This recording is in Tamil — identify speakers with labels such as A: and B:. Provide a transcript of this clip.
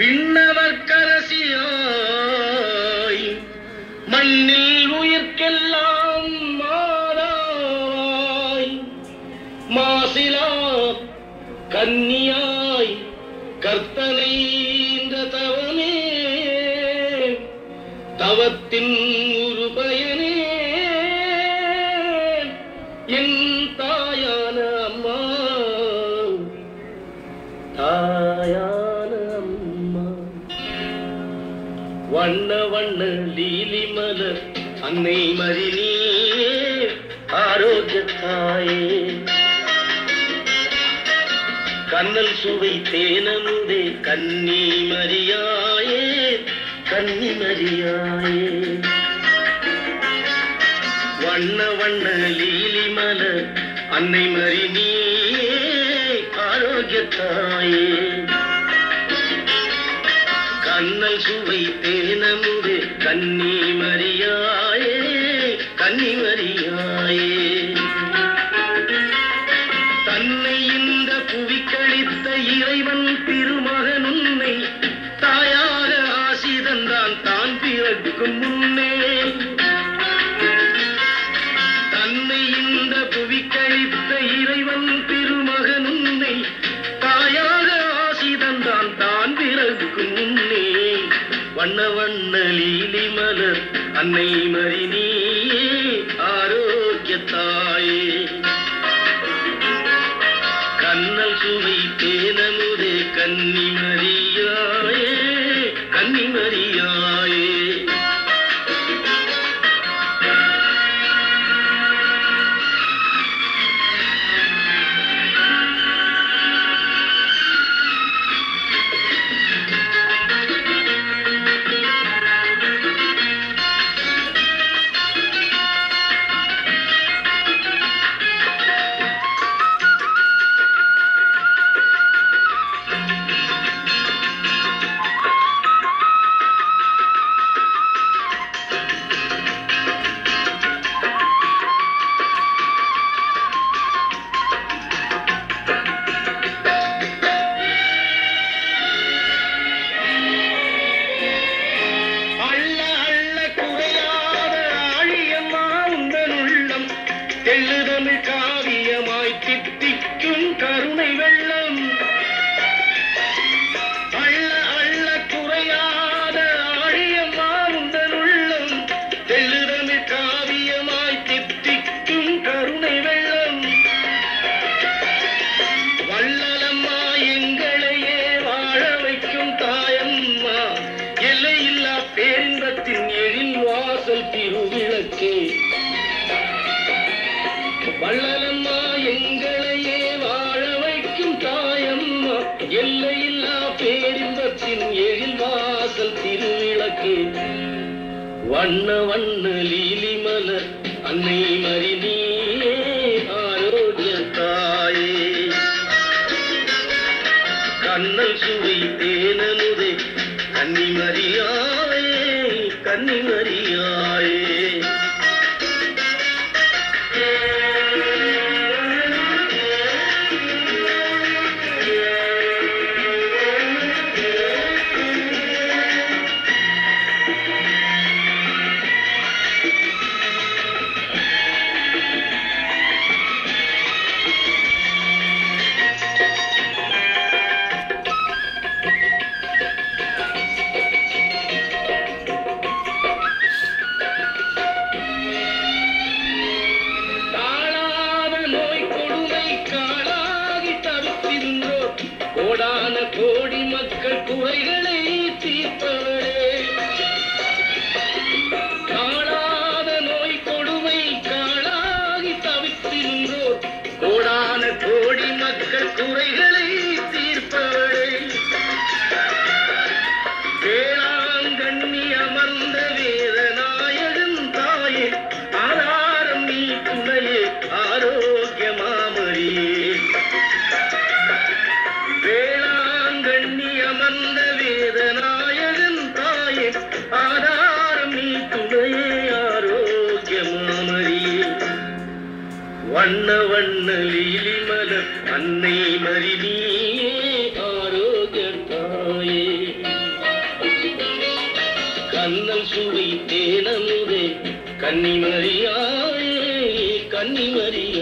A: விண்ணவர்க்கரசியாய் மண்ணில் உயிர்க்கெல்லாம் மாறாய் மாசிலா கன்னியாய் கர்த்தனை இந்த தவமே தவத்தின் ஒரு பயனே என் தாயான அம்மா தாயான அம்மா வண்ண வண்ண லீலி மலர் அன்னை மறினி ஆரோக்கியத்தாயே கண்ணல் சுவை தேனமுதே கன்னி மரியாயே கன்னி மரியாயே வண்ண வண்ண லீலி மலர் அன்னை மறினி ஆரோக்கியத்தாயே கண்ணல் சுவை தேனமுது கன்னி மரியாயே கன்னி மரியாயே தன்னை இந்த புவிக்களித்த இறைவன் திருமகன் உன்னை தாயாக ஆசி தந்தான் தான் பிறக்கும் முன்னே தன்னை இந்த புவிக்களித்த இறைவன் திருமகன் உன்னை தாயாக ஆசி தந்தான் தான் பிறக்கும் முன்னே வண்ண வண்ண லீலி மலர் அன்னை மறினி ஆரோக்கியத்தாயே கண்ணல் சுவை தேனமுதே கன்னி மரியாயே கன்னி மரியாயே அள்ள அள்ள குறையாத ஆழியம்மா உந்தன் உள்ளம் தெள்ளுதமிழ் காவியமாய் தித்திக்கும் கருணை வெள்ளம் அள்ள அள்ள குறையாத ஆழியம்மா உந்தன் உள்ளம் தெள்ளுதமிழ் காவியமாய் தித்திக்கும் கருணை வெள்ளம் வள்ளலம்மா எங்களையே வாழ வைக்கும் தாயம்மா எல்லையில்லா பேரின்பத்தின் எழில் வாசல் திருவிளக்கே வள்ளலம்மா எங்களையே வாழ வைக்கும் தாயம்மா எல்லையில்லா பேரின்பத்தின் எழில் வாசல் திருவிளக்கே வண்ண வண்ண லீலி மலர் அன்னை மறினி ஆரோக்கிய தாயே கண்ணல் சுவை தேனமுதே கன்னி மரியாயே கன்னி மரியாயே தாழாத நோய் கொடுமை காளாகி தவித்திருந்தோர் கோடான கோடி மக்கள் குறைகளை தீர்ப்பவரே காணாத நோய் கொடுமை காளாகி தவித்திருந்தோர் கோடான கோடி மக்கள் குறைகளை தீர்ப்பவரே வேளாங்கண்ணி அமர்ந்த வேதநாயகன் தாயே ஆதாரம் நீ துணையே ஆரோக்கியமாமரியே வேளாங்கண்ணி அமர்ந்த வேதநாயகன் தாயே ஆதாரம் நீ துணையே ஆரோக்கியமாமரியே வண்ண வண்ண லீலி மலர் அன்னை மறினியே ஆரோக்கிய தாயே கண்ணல் சுவை தேனமுதே கன்னிமரியாயே கன்னிமரியா